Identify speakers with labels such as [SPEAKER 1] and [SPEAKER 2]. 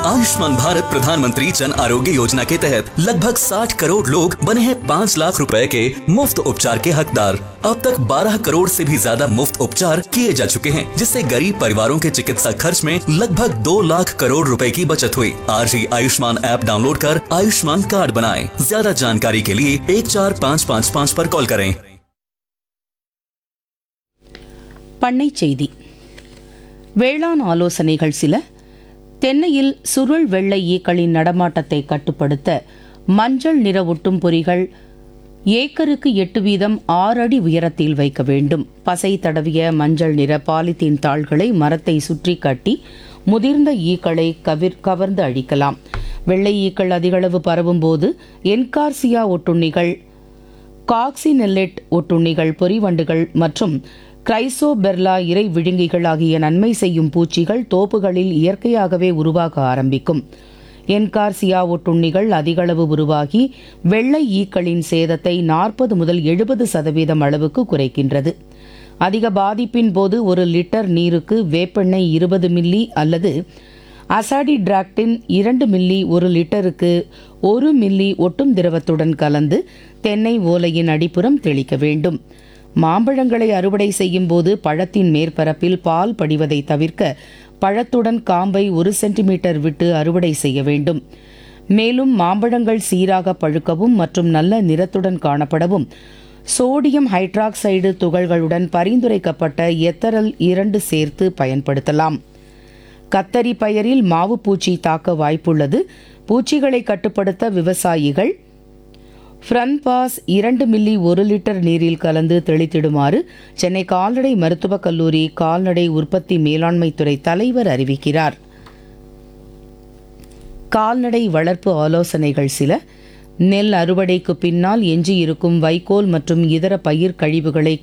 [SPEAKER 1] आयुष्मान भारत प्रधानमंत्री जन आरोग्य योजना के तहत लगभग 60 करोड़ लोग बने हैं 5 लाख रुपए के मुफ्त उपचार के हकदार अब तक 12 करोड़ से भी ज्यादा मुफ्त उपचार किए जा चुके हैं जिससे गरीब परिवारों के चिकित्सा खर्च में लगभग 2 लाख करोड़ रुपए की बचत हुई आज ही आयुष्मान ऐप डाउनलोड कर आयुष्मान कार्ड बनाएं ज्यादा जानकारी के लिए एक चार पाँच पाँच पाँच पर कॉल करें
[SPEAKER 2] பண்ணை செய்தி வேளாண் ஆலோசனைகள் சில தென்னையில் சுருள் வெள்ளை ஈக்களின் நடமாட்டத்தை கட்டுப்படுத்த மஞ்சள் நிற ஒட்டும் பொறிகள் ஏக்கருக்கு எட்டு வீதம் ஆறு அடி உயரத்தில் வைக்க வேண்டும் பசை தடவிய மஞ்சள் நிற பாலித்தீன் தாள்களை மரத்தை சுற்றி கட்டி முதிர்ந்த ஈக்களை கவிர் கவர்ந்து அழிக்கலாம் வெள்ளை ஈக்கள் அதிகளவு பரவும்போது என்கார்சியா ஒட்டுண்ணிகள் காக்சினெல்லெட் ஒட்டுண்ணிகள் பொறிவண்டுகள் மற்றும் கிரைசோபெர்லா இறை விழுங்கிகள் ஆகிய நன்மை செய்யும் பூச்சிகள் தோப்புகளில் இயற்கையாகவே உருவாக ஆரம்பிக்கும் என்கார்சியா ஒட்டுண்ணிகள் அதிகளவு உருவாகி வெள்ளை ஈக்களின் சேதத்தை நாற்பது முதல் எழுபது சதவீதம் அளவுக்கு குறைக்கின்றது அதிக பாதிப்பின் போது ஒரு லிட்டர் நீருக்கு வேப்பெண்ணெய் இருபது மில்லி அல்லது அசாடிட்ராக்டின் இரண்டு மில்லி ஒரு லிட்டருக்கு ஒரு மில்லி ஒட்டும் திரவத்துடன் கலந்து தென்னை ஓலையின் அடிப்புறம் தெளிக்க வேண்டும் மாம்பழங்களை அறுவடை செய்யும் போது பழத்தின் மேற்பரப்பில் பால் படிவதை தவிர்க்க பழத்துடன் காம்பை ஒரு சென்டிமீட்டர் விட்டு அறுவடை செய்ய வேண்டும் மேலும் மாம்பழங்கள் சீராக பழுக்கவும் மற்றும் நல்ல நிறத்துடன் காணப்படவும் சோடியம் ஹைட்ராக்சைடு துகள்களுடன் பரிந்துரைக்கப்பட்ட எத்தரல் இரண்டு சேர்த்து பயன்படுத்தலாம் கத்தரி பயிரில் மாவு பூச்சி தாக்க வாய்ப்புள்ளது பூச்சிகளை கட்டுப்படுத்த விவசாயிகள் ஃப்ரன்பாஸ் இரண்டு மில்லி ஒரு லிட்டர் நீரில் கலந்து தெளித்திடுமாறு சென்னை கால்நடை மருத்துவக் கல்லூரி கால்நடை உற்பத்தி மேலாண்மைத்துறை தலைவர் அறிவிக்கிறார் கால்நடை வளர்ப்பு ஆலோசனைகள் சில நெல் அறுவடைக்கு பின்னால் எஞ்சியிருக்கும் வைக்கோல் மற்றும் இதர பயிர் கழிவுகளை